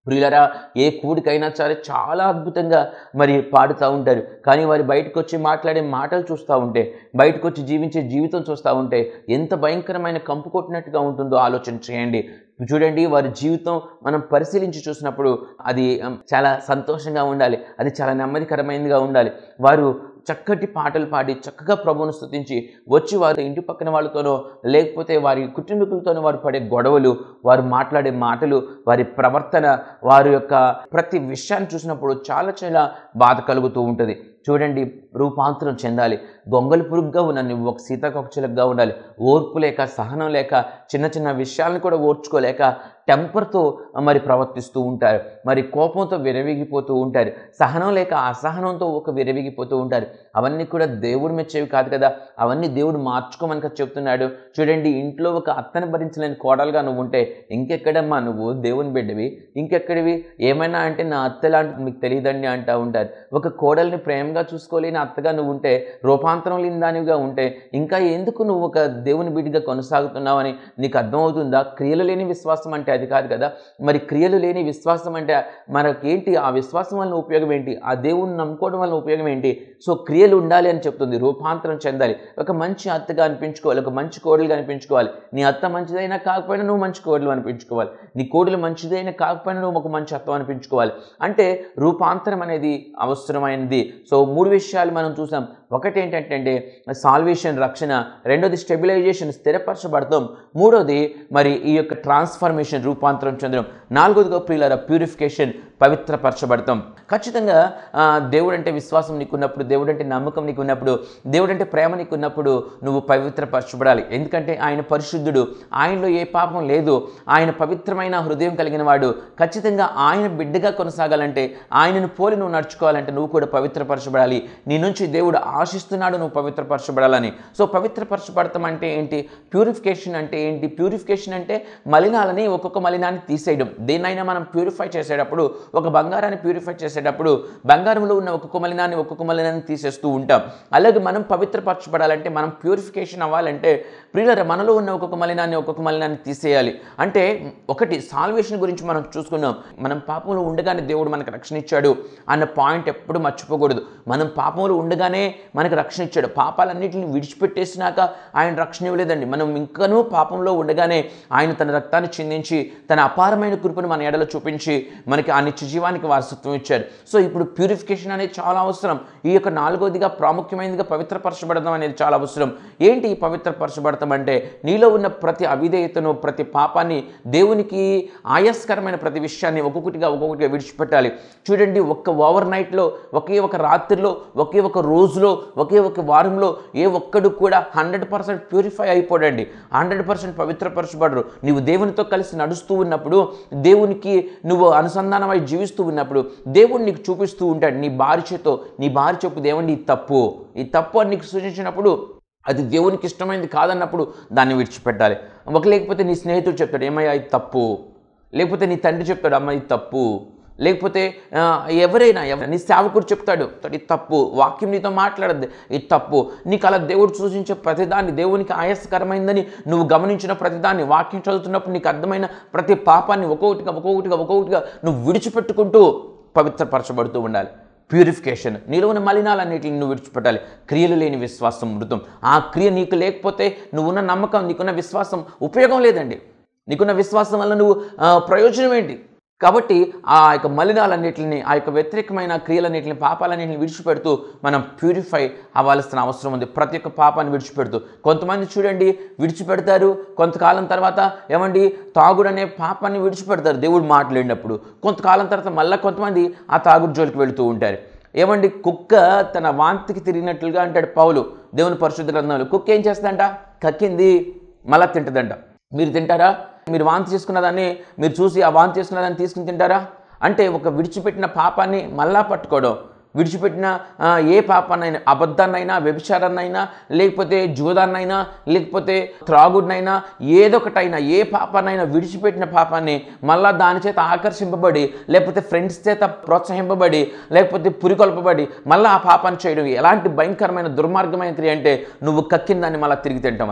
ప్రియులరా ఏ కూడికైనా సరే చాలా అద్భుతంగా మరి పాడుతూ ఉంటారు కానీ వారి బయటకు వచ్చి మాట్లాడే మాటలు చూస్తూ ఉంటే బయటకు వచ్చి జీవించే జీవితం చూస్తూ ఉంటే ఎంత భయంకరమైన కంపు కొట్టినట్టుగా ఉంటుందో ఆలోచన చేయండి చూడండి వారి జీవితం మనం పరిశీలించి చూసినప్పుడు అది ఉమ్, చాలా సంతోషంగా ఉండాలి అది చాలా నెమ్మదికరమైనదిగా ఉండాలి వారు చక్కటి పాటలు పాడి చక్కగా ప్రభువును స్తుతించి వచ్చి వారి ఇంటి పక్కన వాళ్ళతోనో లేకపోతే వారి కుటుంబీకులతోనో వారు పడే గొడవలు వారు మాట్లాడే మాటలు వారి ప్రవర్తన వారి యొక్క ప్రతి విషయాన్ని చూసినప్పుడు చాలా చాలా బాధ కలుగుతూ ఉంటుంది చూడండి రూపాంతరం చెందాలి గొంగలి పురుగుగా ఉన్న నువ్వు ఒక సీతాకొకచిలకగా ఉండాలి ఓర్పు లేక సహనం లేక చిన్న చిన్న విషయాలను కూడా ఓర్చుకోలేక టెంపర్తో మరి ప్రవర్తిస్తూ ఉంటారు మరి కోపంతో విరవిగిపోతూ ఉంటారు సహనం లేక అసహనంతో ఒక విరవిగిపోతూ ఉంటారు అవన్నీ కూడా దేవుడు మెచ్చేవి కాదు కదా అవన్నీ దేవుడు మార్చుకోమని కదా చెప్తున్నాడు చూడండి ఇంట్లో ఒక అత్తని భరించలేని కోడలుగా నువ్వు ఉంటే ఇంకెక్కడమ్మా నువ్వు దేవుని బిడ్డవి ఇంకెక్కడివి ఏమైనా అంటే నా అత్త లాంటి మీకు తెలియదండి అంటూ ఉంటారు ఒక కోడల్ని ప్రేమగా చూసుకోలేని అత్తగా నువ్వు ఉంటే రూపాంతరం లేని దానివిగా ఉంటే ఇంకా ఎందుకు నువ్వు ఒక దేవుని బిడ్డగా కొనసాగుతున్నావని నీకు అర్థమవుతుందా క్రియలు లేని విశ్వాసం అంటే అది కాదు కదా మరి క్రియలు లేని విశ్వాసం అంటే మనకేంటి ఆ విశ్వాసం వలన ఉపయోగం ఏంటి ఆ దేవుని నమ్ముకోవడం వలన ఉపయోగం ఏంటి సో క్రియలు ఉండాలి అని చెప్తుంది రూపాంతరం చెందాలి ఒక మంచి అత్తగా అనిపించుకోవాలి ఒక మంచి కోడలుగా అనిపించుకోవాలి నీ అత్త మంచిదైనా కాకపోయినా నువ్వు మంచి కోడలు అనిపించుకోవాలి నీ కోడలు మంచిదైనా కాకపోయినా నువ్వు ఒక మంచి అత్తం అనిపించుకోవాలి అంటే రూపాంతరం అనేది అవసరమైనది సో మూడు విషయాలు మనం చూసాం ఒకటి ఏంటంటే అంటే సాల్వేషన్ రక్షణ రెండోది స్టెబిలైజేషన్ స్థిరపరచబడతాం మూడోది మరి ఈ యొక్క ట్రాన్స్ఫర్మేషన్ రూపాంతరం చెందడం నాలుగోదిగా ప్రియుల ప్యూరిఫికేషన్ పవిత్రపరచబడతాం ఖచ్చితంగా ఆ, దేవుడు అంటే విశ్వాసం నీకున్నప్పుడు దేవుడు అంటే నమ్మకం నీకున్నప్పుడు దేవుడు అంటే ప్రేమ నీకున్నప్పుడు నువ్వు పవిత్రపరచబడాలి ఎందుకంటే ఆయన పరిశుద్ధుడు ఆయనలో ఏ పాపం లేదు ఆయన పవిత్రమైన హృదయం కలిగిన వాడు ఖచ్చితంగా ఆయన బిడ్డగా కొనసాగాలంటే ఆయనను పోలి నువ్వు నడుచుకోవాలంటే నువ్వు కూడా పవిత్రపరచబడాలి నీ నుంచి దేవుడు ఆశిస్తున్నాడు నువ్వు పవిత్రపరచబడాలని సో పవిత్రపరచబడతాం అంటే ఏంటి ప్యూరిఫికేషన్ అంటే ఏంటి ప్యూరిఫికేషన్ అంటే మలినాలని ఒక్కొక్క మలినాన్ని తీసేయడం దేన్నైనా మనం ప్యూరిఫై చేసేటప్పుడు ఒక బంగారాన్ని ప్యూరిఫై చేసేటప్పుడు బంగారంలో ఉన్న ఒక్కొక్క మలినాన్ని ఒక్కొక్క మలినాన్ని తీసేస్తూ ఉంటాం అలాగే మనం పవిత్రపరచబడాలంటే మనం ప్యూరిఫికేషన్ అవ్వాలంటే ప్రియులర మనలో ఉన్న ఒక్కొక్క మలినాన్ని ఒక్కొక్క మలినాన్ని తీసేయాలి అంటే ఒకటి సాల్వేషన్ గురించి మనం చూసుకున్నాం మనం పాపంలో ఉండగానే దేవుడు మనకు రక్షణ ఇచ్చాడు అన్న పాయింట్ ఎప్పుడు మర్చిపోకూడదు మనం పాపంలో ఉండగానే మనకు రక్షణ ఇచ్చాడు పాపాలన్నింటిని విడిచిపెట్టేసినాక ఆయన రక్షణ ఇవ్వలేదండి మనం ఇంకనూ పాపంలో ఉండగానే ఆయన తన రక్తాన్ని చిందించి తన అపారమైన కృపను మన ఎడలో చూపించి మనకి ఆ నిత్య జీవానికి వారసత్వం ఇచ్చారు సో ఇప్పుడు ప్యూరిఫికేషన్ అనేది చాలా అవసరం ఈ యొక్క నాలుగోదిగా ప్రాముఖ్యమైనదిగా పవిత్రపరచబడడం అనేది చాలా అవసరం ఏంటి ఈ పవిత్రపరచబడతాం అంటే నీలో ఉన్న ప్రతి అవిధేయతను ప్రతి పాపాన్ని దేవునికి ఆయాస్కరమైన ప్రతి విషయాన్ని ఒక్కొక్కటిగా ఒక్కొక్కటిగా విడిచిపెట్టాలి చూడండి ఒక్క ఓవర్ నైట్లో ఒకే ఒక రాత్రిలో ఒకే ఒక రోజులో ఒకే ఒక వారంలో ఏ ఒక్కడు కూడా హండ్రెడ్ పర్సెంట్ ప్యూరిఫై అయిపోడండి హండ్రెడ్ పర్సెంట్ పవిత్రపరచబడరు నీవు దేవునితో కలిసి నడుస్తూ ఉన్నప్పుడు దేవునికి నువ్వు అనుసంధానమై జీవిస్తూ ఉన్నప్పుడు దేవుడు నీకు చూపిస్తూ ఉంటాడు నీ భార్య చేతో నీ భార్య చెప్పు దేవుని ఈ తప్పు ఈ తప్పు అని నీకు సూచించినప్పుడు అది దేవునికి ఇష్టమైనది కాదన్నప్పుడు దాన్ని విడిచిపెట్టాలి ఒక లేకపోతే నీ స్నేహితుడు చెప్తాడు ఏమయ్యా ఇది తప్పు లేకపోతే నీ తండ్రి చెప్తాడు అమ్మ ఇది తప్పు లేకపోతే ఆ, ఎవరైనా ఎవ- నీ సేవకుడు చెప్తాడు ఇది తప్పు వాక్యం నీతో మాట్లాడద్దు ఇది తప్పు నీకు అలా దేవుడు సూచించే ప్రతిదాన్ని దేవునికి ఆయాసకరమైందని నువ్వు గమనించిన ప్రతిదాన్ని వాక్యం చదువుతున్నప్పుడు నీకు అర్థమైన ప్రతి పాపాన్ని ఒక్కొక్కటిగా ఒక్కొక్కటిగా ఒక్కొక్కటిగా నువ్వు విడిచిపెట్టుకుంటూ పవిత్రపరచబడుతూ ఉండాలి ప్యూరిఫికేషన్ నీలో ఉన్న మలినాలన్నిటిని నువ్వు విడిచిపెట్టాలి క్రియలు లేని విశ్వాసం మృతం ఆ క్రియ నీకు లేకపోతే నువ్వున్న నమ్మకం నీకున్న విశ్వాసం ఉపయోగం లేదండి నీకున్న విశ్వాసం వల్ల నువ్వు ఆ, ప్రయోజనం ఏంటి కాబట్టి ఆ యొక్క మలినాలన్నిటిని ఆ యొక్క వ్యతిరేకమైన క్రియలన్నిటిని పాపాలన్నింటిని విడిచిపెడుతూ మనం ప్యూరిఫై అవ్వాల్సిన అవసరం ఉంది ప్రతి ఒక్క పాపాన్ని విడిచిపెడుతూ కొంతమంది చూడండి విడిచిపెడతారు కొంతకాలం తర్వాత ఏమండి తాగుడు అనే పాపాన్ని విడిచిపెడతారు దేవుడు మాట్లాడినప్పుడు కొంతకాలం తర్వాత మళ్ళీ కొంతమంది ఆ తాగుడు జోలికి వెళుతూ ఉంటారు ఏమండి కుక్క తన వాంతికి తిరిగినట్లుగా అంటాడు పౌలు దేవుని పరిశుద్ధ గ్రంథంలో కుక్క ఏం చేస్తుందంట కక్కింది మళ్ళా తింటదంట మీరు తింటారా మీరు వాంతి చేసుకున్న దాన్ని మీరు చూసి ఆ వాంతి చేసుకున్న దాన్ని తీసుకుని తింటారా అంటే ఒక విడిచిపెట్టిన పాపాన్ని మళ్ళా పట్టుకోవడం విడిచిపెట్టిన ఆ, ఏ పాపాన్నైనా అబద్ధాన్నైనా వ్యభిచారాన్నైనా లేకపోతే జూదాన్నైనా లేకపోతే త్రాగుడినైనా ఏదొకటైనా ఏ పాపాన్నైనా విడిచిపెట్టిన పాపాన్ని మళ్ళా దాని చేత ఆకర్షింపబడి లేకపోతే ఫ్రెండ్స్ చేత ప్రోత్సహింపబడి లేకపోతే పురికొల్పబడి మళ్ళీ ఆ పాపాన్ని చేయడం ఎలాంటి భయంకరమైన దుర్మార్గమైన క్రియ అంటే నువ్వు కక్కిన దాన్ని మళ్ళీ తిరిగి తింటామని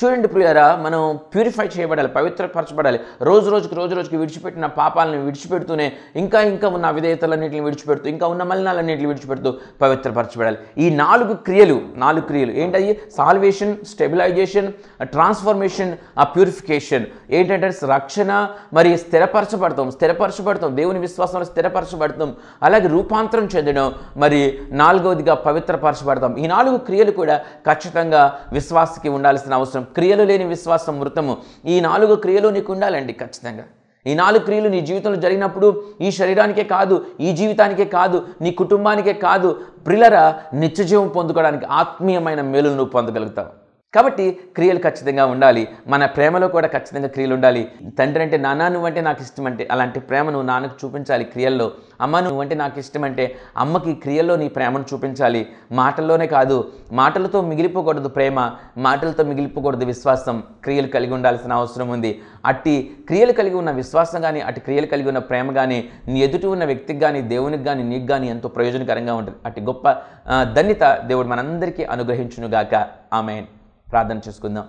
చూడండి ప్రియారా మనం ప్యూరిఫై చేయబడాలి పవిత్రపరచబడాలి రోజు రోజుకి రోజు రోజుకి విడిచిపెట్టిన పాపాలను విడిచిపెడుతూనే ఇంకా ఇంకా ఉన్న అవిధేయతలన్నింటిని విడిచిపెడుతూ ఇంకా ఉన్న మలినాలన్నింటిని విడిచిపెడుతూ పవిత్రపరచబడాలి ఈ నాలుగు క్రియలు నాలుగు క్రియలు ఏంటయ్యి సాల్వేషన్ స్టెబిలైజేషన్ ట్రాన్స్ఫర్మేషన్ ఆ ప్యూరిఫికేషన్ ఏంటంటే రక్షణ మరి స్థిరపరచబడతాం స్థిరపరచబడతాం దేవుని విశ్వాసంలో స్థిరపరచబడతాం అలాగే రూపాంతరం చెందడం మరి నాలుగవదిగా పవిత్రపరచబడతాం ఈ నాలుగు క్రియలు కూడా ఖచ్చితంగా విశ్వాసకి ఉండాల్సిన అవసరం క్రియలు లేని విశ్వాసం మృతము ఈ నాలుగు క్రియలు నీకు ఉండాలండి ఖచ్చితంగా ఈ నాలుగు క్రియలు నీ జీవితంలో జరిగినప్పుడు ఈ శరీరానికే కాదు ఈ జీవితానికే కాదు నీ కుటుంబానికే కాదు ప్రిలరా నిత్యజీవం పొందుకోవడానికి ఆత్మీయమైన మేలును నువ్వు పొందగలుగుతావు కాబట్టి క్రియలు ఖచ్చితంగా ఉండాలి మన ప్రేమలో కూడా ఖచ్చితంగా క్రియలు ఉండాలి తండ్రి అంటే నాన్న నువ్వంటే నాకు ఇష్టం అంటే అలాంటి ప్రేమ నువ్వు నాన్నకు చూపించాలి క్రియల్లో అమ్మ నువ్వంటే నాకు ఇష్టం అంటే అమ్మకి క్రియల్లో నీ ప్రేమను చూపించాలి మాటల్లోనే కాదు మాటలతో మిగిలిపోకూడదు ప్రేమ మాటలతో మిగిలిపోకూడదు విశ్వాసం క్రియలు కలిగి ఉండాల్సిన అవసరం ఉంది అట్టి క్రియలు కలిగి ఉన్న విశ్వాసం కానీ అటు క్రియలు కలిగి ఉన్న ప్రేమ కానీ నీ ఎదుటి ఉన్న వ్యక్తికి కానీ దేవునికి కానీ నీకు కానీ ఎంతో ప్రయోజనకరంగా ఉంటుంది అట్టి గొప్ప ఆ, ధన్యత దేవుడు మనందరికీ అనుగ్రహించునుగాక ఆమె ప్రార్థన చేసుకుందాం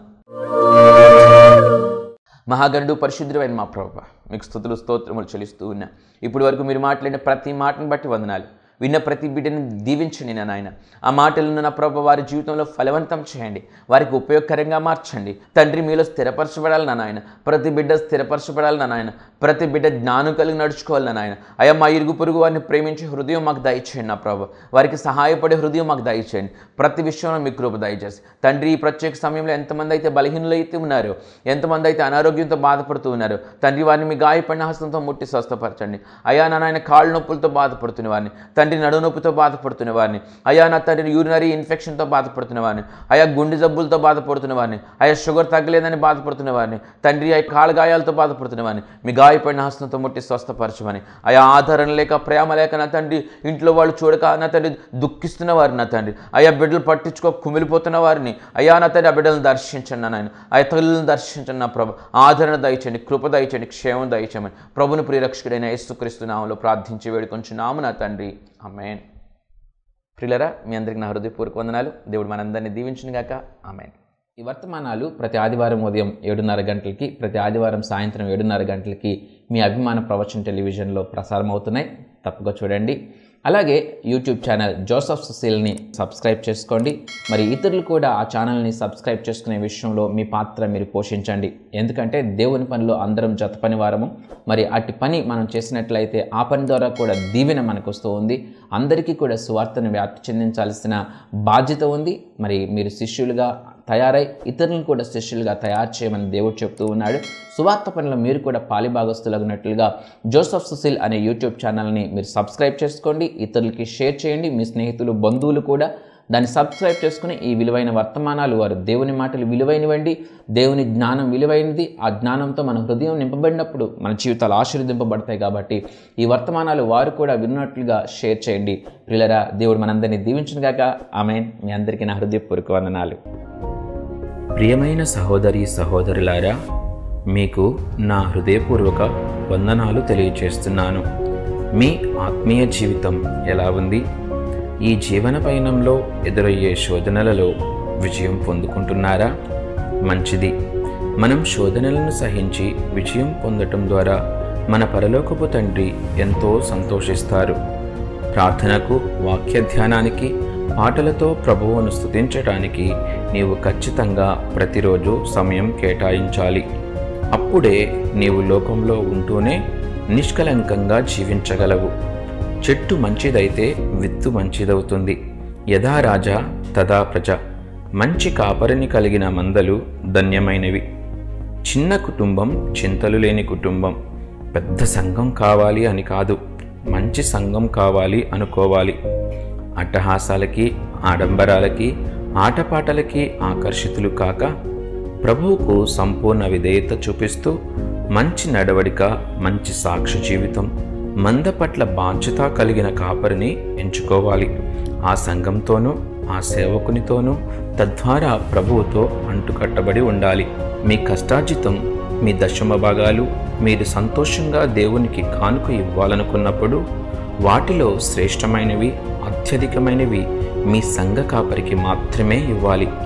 మహాగణుడు పరిశుద్ధుడైన మా ప్రభు మీకు స్థుతులు స్తోత్రములు చెల్లిస్తూ ఉన్నా ఇప్పటి వరకు మీరు మాట్లాడిన ప్రతి మాటను బట్టి వందనాలు విన్న ప్రతి బిడ్డని దీవించండి నా నాయన ఆ మాటలను నా ప్రభు వారి జీవితంలో ఫలవంతం చేయండి వారికి ఉపయోగకరంగా మార్చండి తండ్రి మీలో స్థిరపరచబడాలి నా నాయన ప్రతి బిడ్డ స్థిరపరచబడాలి నా నాయన ప్రతి బిడ్డ జ్ఞానం కలిగి నడుచుకోవాలి నా నాయన అయ్యా మా ఇరుగు పొరుగు వారిని ప్రేమించే హృదయం మాకు దయచేయండి నా ప్రభు వారికి సహాయపడే హృదయం మాకు దయచేయండి ప్రతి విషయంలో మీ కృప దయచేసి తండ్రి ఈ ప్రత్యేక సమయంలో ఎంతమంది అయితే బలహీనులు అయితే ఉన్నారో ఎంతమంది అయితే అనారోగ్యంతో బాధపడుతూ ఉన్నారో తండ్రి వారిని మీ గాయపడిన హస్తంతో ముట్టి స్వస్థపరచండి అయా నా నాయన కాళ్ళ నొప్పులతో బాధపడుతున్న వారిని తండ్రి నడుము నొప్పితో బాధపడుతున్న వారిని అయా నా తండ్రి యూరినరీ ఇన్ఫెక్షన్తో బాధపడుతున్న వారిని అయా గుండె జబ్బులతో బాధపడుతున్న వారిని అయా షుగర్ తగ్గలేదని బాధపడుతున్న వారిని తండ్రి అయ్యా కాళ్ళ గాయాలతో బాధపడుతున్న వారిని మీ గాయపడిన హస్తంతో ముట్టి స్వస్థపరచమని అయా ఆదరణ లేక ప్రేమ లేక నా తండ్రి ఇంట్లో వాళ్ళు చూడక నా తండ్రి దుఃఖిస్తున్న వారిని నా తండ్రి అయ్యా బిడ్డలు పట్టించుకో కుమిలిపోతున్న వారిని అయ్యా నా తండ్రి ఆ బిడ్డలను దర్శించండి నాయన అయ్యా తల్లులను దర్శించండి నా ప్రభు ఆదరణ దయచండి కృప దయచండి క్షేమం దయచేయమని ప్రభుని ప్రియరక్షకుడైన యేసుక్రీస్తు నామంలో ప్రార్థించి వేడుకొంచున్నాము నా తండ్రి ఆమెన్ ప్రిలరా మీ అందరికి నా హృదయపూర్వక వందనాలు దేవుడు మనందరినీ దీవించును గాక ఆమెన్ ఈ వర్తమానాలు ప్రతి ఆదివారం ఉదయం ఏడున్నర గంటలకి ప్రతి ఆదివారం సాయంత్రం ఏడున్నర గంటలకి మీ అభిమాన ప్రవచన టెలివిజన్లో ప్రసారం అవుతున్నాయి తప్పగా చూడండి అలాగే యూట్యూబ్ ఛానల్ జోసఫ్ సుశీల్ని సబ్స్క్రైబ్ చేసుకోండి మరి ఇతరులు కూడా ఆ ఛానల్ని సబ్స్క్రైబ్ చేసుకునే విషయంలో మీ పాత్ర మీరు పోషించండి ఎందుకంటే దేవుని పనిలో అందరం జత పని వారము మరి అట్టి పని మనం చేసినట్లయితే ఆ పని ద్వారా కూడా దీవెన మనకు వస్తూ ఉంది అందరికీ కూడా సువార్తను వ్యాప్తి చెందించాల్సిన బాధ్యత ఉంది మరి మీరు శిష్యులుగా తయారై ఇతరులను కూడా శిష్యులుగా తయారు చేయమని దేవుడు చెప్తూ ఉన్నాడు సువార్త పనిలో మీరు కూడా పాలిభాగస్తులగినట్లుగా జోసఫ్ సుశీల్ అనే యూట్యూబ్ ఛానల్ని మీరు సబ్స్క్రైబ్ చేసుకోండి ఇతరులకి షేర్ చేయండి మీ స్నేహితులు బంధువులు కూడా దాన్ని సబ్స్క్రైబ్ చేసుకుని ఈ విలువైన వర్తమానాలు వారు దేవుని మాటలు విలువైనవండి దేవుని జ్ఞానం విలువైనది ఆ జ్ఞానంతో మన హృదయం నింపబడినప్పుడు మన జీవితాలు ఆశీర్వదింపబడతాయి కాబట్టి ఈ వర్తమానాలు వారు కూడా విన్నట్లుగా షేర్ చేయండి ప్రిలరా దేవుడు మనందరినీ దీవించిన గాక ఆమె మీ అందరికీ నా హృదయపూర్వక వందనాలు ప్రియమైన సహోదరి సహోదరులారా మీకు నా హృదయపూర్వక వందనాలు తెలియచేస్తున్నాను మీ ఆత్మీయ జీవితం ఎలా ఉంది ఈ జీవన పయనంలో ఎదురయ్యే శోధనలలో విజయం పొందుకుంటున్నారా మంచిది మనం శోధనలను సహించి విజయం పొందటం ద్వారా మన పరలోకపు తండ్రి ఎంతో సంతోషిస్తారు ప్రార్థనకు వాక్య ధ్యానానికి పాటలతో ప్రభువును స్తుతించటానికి నీవు ఖచ్చితంగా ప్రతిరోజు సమయం కేటాయించాలి అప్పుడే నీవు లోకంలో ఉంటూనే నిష్కలంకంగా జీవించగలవు చెట్టు మంచిదైతే విత్తు మంచిదవుతుంది యథా రాజా తదా ప్రజ మంచి కాపరిని కలిగిన మందలు ధన్యమైనవి చిన్న కుటుంబం చింతలు లేని కుటుంబం పెద్ద సంఘం కావాలి అని కాదు మంచి సంఘం కావాలి అనుకోవాలి అట్టహాసాలకి ఆడంబరాలకి ఆటపాటలకి ఆకర్షితులు కాక ప్రభువుకు సంపూర్ణ విధేయత చూపిస్తూ మంచి నడవడిక మంచి సాక్ష్య జీవితం మంద పట్ల బాధ్యత కలిగిన కాపరిని ఎంచుకోవాలి ఆ సంఘంతోనూ ఆ సేవకునితోనూ తద్వారా ప్రభువుతో అంటుకట్టబడి ఉండాలి మీ కష్టార్జితం మీ దశమ భాగాలు మీరు సంతోషంగా దేవునికి కానుక ఇవ్వాలనుకున్నప్పుడు వాటిలో శ్రేష్టమైనవి అత్యధికమైనవి మీ సంఘ కాపరికి మాత్రమే ఇవ్వాలి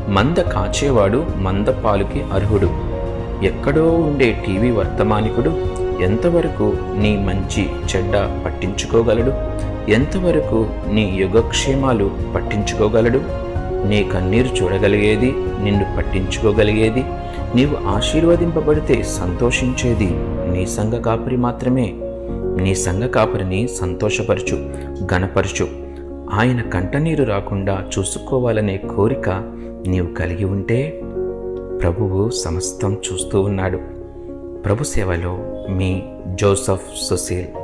మంద కాచేవాడు మంద పాలుకి అర్హుడు ఎక్కడో ఉండే టీవీ వర్తమానికుడు ఎంతవరకు నీ మంచి చెడ్డ పట్టించుకోగలడు ఎంతవరకు నీ యుగక్షేమాలు పట్టించుకోగలడు నీ కన్నీరు చూడగలిగేది నిన్ను పట్టించుకోగలిగేది నీవు ఆశీర్వదింపబడితే సంతోషించేది నీ సంఘ కాపరి మాత్రమే నీ సంఘ కాపరిని సంతోషపరచు గణపరచు ఆయన కంటనీరు రాకుండా చూసుకోవాలనే కోరిక నీవు కలిగి ఉంటే ప్రభువు సమస్తం చూస్తూ ఉన్నాడు ప్రభు సేవలో మీ జోసఫ్ సుశీల్